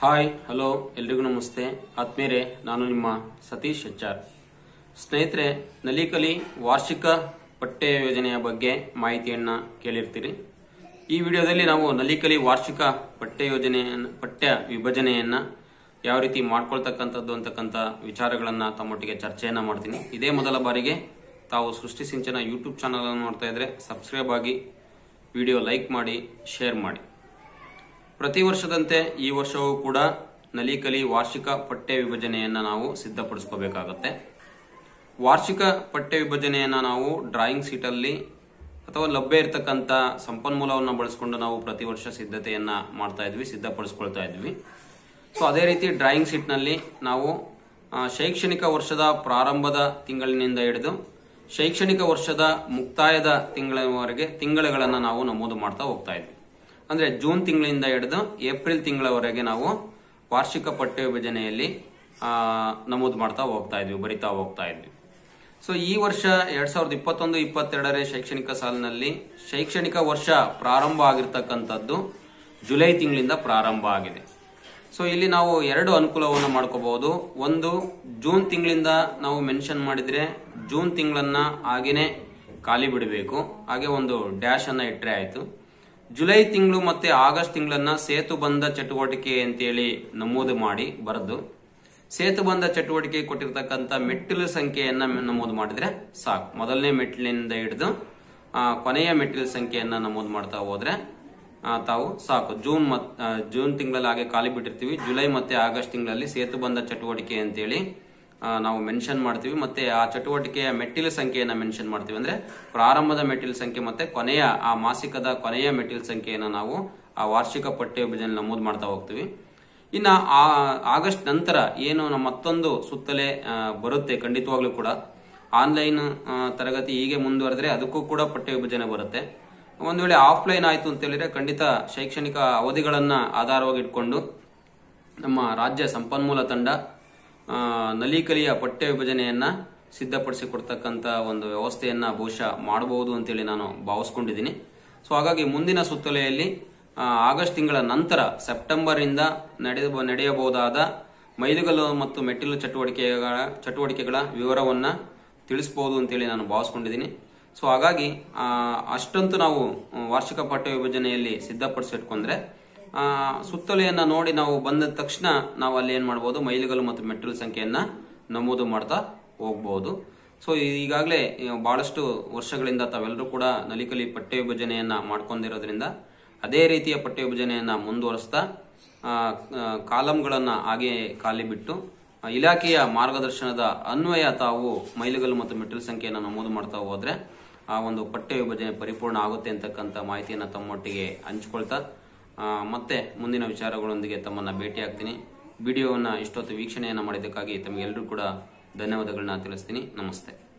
hi hello ಎಲ್ರಿಗೂ ನಮಸ್ತೆ ಆತ್ಮೀಯರೇ ನಾನು ನಿಮ್ಮ ಸತೀಶ್ ಎಚ್ಆರ್ ಸ್ನೇಹಿತರೆ ನಲಿಕಲಿ ವಾರ್ಷಿಕ ಪಠ್ಯ ಯೋಜನೆಯ ಬಗ್ಗೆ ಮಾಹಿತಿಯನ್ನು ಕೇಳಿರ್ತೀರಿ ಈ ವಿಡಿಯೋದಲ್ಲಿ ನಾವು ನಲಿಕಲಿ ವಾರ್ಷಿಕ ಪಠ್ಯ ಯೋಜನೆಯನ್ನು ಪಠ್ಯ ವಿಭಜನೆಯನ್ನು ಯಾವ ರೀತಿ ಮಾಡ್ಕೊಳ್ತಕ್ಕಂಥದ್ದು ಅಂತಕ್ಕಂಥ ವಿಚಾರಗಳನ್ನು ತಮ್ಮೊಟ್ಟಿಗೆ ಚರ್ಚೆಯನ್ನು ಮಾಡ್ತೀನಿ ಇದೇ ಮೊದಲ ಬಾರಿಗೆ ತಾವು ಸೃಷ್ಟಿ ಸಿಂಚನ ಯೂಟ್ಯೂಬ್ ಚಾನಲ್ ಅನ್ನು ನೋಡ್ತಾ ಇದ್ರೆ ಸಬ್ಸ್ಕ್ರೈಬ್ ಆಗಿ ವಿಡಿಯೋ ಲೈಕ್ ಮಾಡಿ ಶೇರ್ ಮಾಡಿ ಪ್ರತಿ ವರ್ಷದಂತೆ ಈ ವರ್ಷವೂ ಕೂಡ ನಲಿಕಲಿ ವಾರ್ಷಿಕ ಪಠ್ಯ ವಿಭಜನೆಯನ್ನು ನಾವು ಸಿದ್ಧಪಡಿಸ್ಕೋಬೇಕಾಗತ್ತೆ ವಾರ್ಷಿಕ ಪಠ್ಯ ವಿಭಜನೆಯನ್ನು ನಾವು ಡ್ರಾಯಿಂಗ್ ಶೀಟಲ್ಲಿ ಅಥವಾ ಲಭ್ಯ ಇರತಕ್ಕಂಥ ಸಂಪನ್ಮೂಲವನ್ನು ಬಳಸ್ಕೊಂಡು ನಾವು ಪ್ರತಿ ವರ್ಷ ಸಿದ್ಧತೆಯನ್ನ ಮಾಡ್ತಾ ಇದ್ವಿ ಸಿದ್ಧಪಡಿಸ್ಕೊಳ್ತಾ ಇದ್ವಿ ಸೊ ಅದೇ ರೀತಿ ಡ್ರಾಯಿಂಗ್ ಶೀಟ್ನಲ್ಲಿ ನಾವು ಆ, ಶೈಕ್ಷಣಿಕ ವರ್ಷದ ಪ್ರಾರಂಭದ ತಿಂಗಳಿನಿಂದ ಹಿಡಿದು ಶೈಕ್ಷಣಿಕ ವರ್ಷದ ಮುಕ್ತಾಯದ ತಿಂಗಳವರೆಗೆ ತಿಂಗಳುಗಳನ್ನು ನಾವು ನಮೂದು ಮಾಡ್ತಾ ಹೋಗ್ತಾ ಇದ್ವಿ ಅಂದ್ರೆ ಜೂನ್ ತಿಂಗಳಿಂದ ಹಿಡಿದು ಏಪ್ರಿಲ್ ತಿಂಗಳವರೆಗೆ ನಾವು ವಾರ್ಷಿಕ ಪಠ್ಯ ವಿಭಜನೆಯಲ್ಲಿ ಆ, ನಮೂದು ಮಾಡ್ತಾ ಹೋಗ್ತಾ ಇದ್ವಿ ಬರಿತಾ ಹೋಗ್ತಾ ಇದ್ವಿ ಸೊ ಈ ವರ್ಷ ಎರಡ್ ಸಾವಿರದ ಇಪ್ಪತ್ತೊಂದು ಇಪ್ಪತ್ತೆರಡರ ಶೈಕ್ಷಣಿಕ ಸಾಲಿನಲ್ಲಿ ಶೈಕ್ಷಣಿಕ ವರ್ಷ ಪ್ರಾರಂಭ ಆಗಿರ್ತಕ್ಕಂಥದ್ದು ಜುಲೈ ತಿಂಗಳಿಂದ ಪ್ರಾರಂಭ ಆಗಿದೆ ಸೊ ಇಲ್ಲಿ ನಾವು ಎರಡು ಅನುಕೂಲವನ್ನು ಮಾಡ್ಕೋಬಹುದು ಒಂದು ಜೂನ್ ತಿಂಗಳಿಂದ ನಾವು ಮೆನ್ಷನ್ ಮಾಡಿದ್ರೆ ಜೂನ್ ತಿಂಗಳನ್ನ ಹಾಗೇನೆ ಖಾಲಿ ಬಿಡಬೇಕು ಹಾಗೆ ಒಂದು ಡ್ಯಾಶ್ ಅನ್ನ ಇಟ್ಟರೆ ಆಯ್ತು ಜುಲೈ ತಿಂಗಳು ಮತ್ತೆ ಆಗಸ್ಟ್ ತಿಂಗಳನ್ನ ಸೇತುಬಂಧ ಚಟುವಟಿಕೆ ಅಂತೇಳಿ ನಮೂದು ಮಾಡಿ ಬರೆದು ಸೇತುಬಂಧ ಚಟುವಟಿಕೆ ಕೊಟ್ಟಿರ್ತಕ್ಕಂಥ ಮೆಟ್ಟಿಲು ಸಂಖ್ಯೆಯನ್ನ ನಮೂದು ಮಾಡಿದ್ರೆ ಸಾಕು ಮೊದಲನೇ ಮೆಟ್ಟಿಲಿನಿಂದ ಹಿಡಿದು ಆ, ಕೊನೆಯ ಮೆಟ್ಟಿಲು ಸಂಖ್ಯೆಯನ್ನ ನಮೂದು ಮಾಡ್ತಾ ಹೋದ್ರೆ ಆ, ತಾವು ಸಾಕು ಜೂನ್ ಮತ್ ಆ, ಜೂನ್ ತಿಂಗಳಲ್ಲಿ ಹಾಗೆ ಖಾಲಿ ಬಿಟ್ಟಿರ್ತೀವಿ ಜುಲೈ ಮತ್ತೆ ಆಗಸ್ಟ್ ತಿಂಗಳಲ್ಲಿ ಸೇತುಬಂಧ ಚಟುವಟಿಕೆ ಅಂತೇಳಿ ಆ, ನಾವು ಮೆನ್ಷನ್ ಮಾಡ್ತೀವಿ ಮತ್ತೆ ಆ ಚಟುವಟಿಕೆಯ ಮೆಟ್ಟಿಲು ಸಂಖ್ಯೆಯನ್ನ ಮೆನ್ಷನ್ ಮಾಡ್ತೀವಿ ಅಂದ್ರೆ ಪ್ರಾರಂಭದ ಮೆಟ್ಟಿಲು ಸಂಖ್ಯೆ ಮತ್ತೆ ಕೊನೆಯ ಆ ಮಾಸಿಕದ ಕೊನೆಯ ಮೆಟ್ಟಿಲು ಸಂಖ್ಯೆಯನ್ನ ನಾವು ಆ ವಾರ್ಷಿಕ ಪಠ್ಯ ವಿಭಜನೆ ನಮೂದು ಮಾಡ್ತಾ ಹೋಗ್ತೀವಿ ಇನ್ನ ಆ ಆಗಸ್ಟ್ ನಂತರ ಏನು ನಮ್ಮ ಮತ್ತೊಂದು ಸುತ್ತಲೇ ಆ, ಬರುತ್ತೆ ಖಂಡಿತವಾಗ್ಲೂ ಕೂಡ ಆನ್ಲೈನ್ ಆ, ತರಗತಿ ಹೀಗೆ ಮುಂದುವರೆದ್ರೆ ಅದಕ್ಕೂ ಕೂಡ ಪಠ್ಯ ವಿಭಜನೆ ಬರುತ್ತೆ ಒಂದು ವೇಳೆ ಆಫ್ಲೈನ್ ಆಯ್ತು ಅಂತ ಹೇಳಿದ್ರೆ ಖಂಡಿತ ಶೈಕ್ಷಣಿಕ ಅವಧಿಗಳನ್ನ ಆಧಾರವಾಗಿ ಇಟ್ಕೊಂಡು ನಮ್ಮ ರಾಜ್ಯ ಸಂಪನ್ಮೂಲ ತಂಡ ಆ, ನಲಿಕಲಿಯ ಪಠ್ಯ ವಿಭಜನೆಯನ್ನ ಸಿದ್ಧಪಡಿಸಿ ಕೊಡ್ತಕ್ಕಂಥ ಒಂದು ವ್ಯವಸ್ಥೆಯನ್ನ ಬಹುಶಃ ಮಾಡಬಹುದು ಅಂತೇಳಿ ನಾನು ಭಾವಿಸ್ಕೊಂಡಿದ್ದೀನಿ ಸೊ ಹಾಗಾಗಿ ಮುಂದಿನ ಸುತ್ತಲೆಯಲ್ಲಿ ಆ, ಆಗಸ್ಟ್ ತಿಂಗಳ ನಂತರ ಸೆಪ್ಟೆಂಬರ್ ಇಂದ ನಡೆಯ ನಡೆಯಬಹುದಾದ ಮೈಲುಗಲ್ಲು ಮತ್ತು ಮೆಟ್ಟಿಲು ಚಟುವಟಿಕೆಗಳ ಚಟುವಟಿಕೆಗಳ ವಿವರವನ್ನ ತಿಳಿಸಬಹುದು ಅಂತೇಳಿ ನಾನು ಭಾವಿಸ್ಕೊಂಡಿದ್ದೀನಿ ಸೊ ಹಾಗಾಗಿ ಆ, ಅಷ್ಟಂತೂ ನಾವು ಆ, ವಾರ್ಷಿಕ ಪಠ್ಯ ವಿಭಜನೆಯಲ್ಲಿ ಸಿದ್ಧಪಡಿಸಿಟ್ಕೊಂಡ್ರೆ ಆ, ಸುತ್ತಲೆಯನ್ನ ನೋಡಿ ನಾವು ಬಂದ ತಕ್ಷಣ ನಾವು ಅಲ್ಲಿ ಏನ್ ಮಾಡ್ಬೋದು ಮೈಲುಗಲ್ಲು ಮತ್ತು ಮೆಟ್ಟಿಲು ಸಂಖ್ಯೆಯನ್ನ ನಮೂದು ಮಾಡ್ತಾ ಹೋಗ್ಬೋದು ಸೊ ಈಗಾಗಲೇ ಬಹಳಷ್ಟು ವರ್ಷಗಳಿಂದ ತಾವೆಲ್ಲರೂ ಕೂಡ ನಲಿಕಲಿ ಪಠ್ಯ ವಿಭಜನೆಯನ್ನ ಮಾಡ್ಕೊಂಡಿರೋದ್ರಿಂದ ಅದೇ ರೀತಿಯ ಪಠ್ಯ ವಿಭಜನೆಯನ್ನ ಮುಂದುವರಿಸ್ತಾ ಆ, ಆ, ಕಾಲಂಗಳನ್ನ ಹಾಗೆ ಖಾಲಿ ಬಿಟ್ಟು ಆ, ಇಲಾಖೆಯ ಮಾರ್ಗದರ್ಶನದ ಅನ್ವಯ ತಾವು ಮೈಲುಗಲ್ಲು ಮತ್ತು ಮೆಟ್ಟಿಲು ಸಂಖ್ಯೆಯನ್ನು ನಮೂದು ಮಾಡ್ತಾ ಹೋದ್ರೆ ಆ ಒಂದು ಪಠ್ಯ ವಿಭಜನೆ ಪರಿಪೂರ್ಣ ಆಗುತ್ತೆ ಅಂತಕ್ಕಂಥ ಮಾಹಿತಿಯನ್ನು ತಮ್ಮೊಟ್ಟಿಗೆ ಹಂಚ್ಕೊಳ್ತಾ ಆ, ಮತ್ತೆ ಮುಂದಿನ ವಿಚಾರಗಳೊಂದಿಗೆ ತಮ್ಮನ್ನ ಭೇಟಿ ಆಗ್ತೀನಿ ವಿಡಿಯೋವನ್ನ ಇಷ್ಟೊತ್ತು ವೀಕ್ಷಣೆಯನ್ನ ಮಾಡಿದ್ದಕ್ಕಾಗಿ ತಮಗೆಲ್ಲರೂ ಕೂಡ ಧನ್ಯವಾದಗಳನ್ನ ತಿಳಿಸ್ತೀನಿ ನಮಸ್ತೆ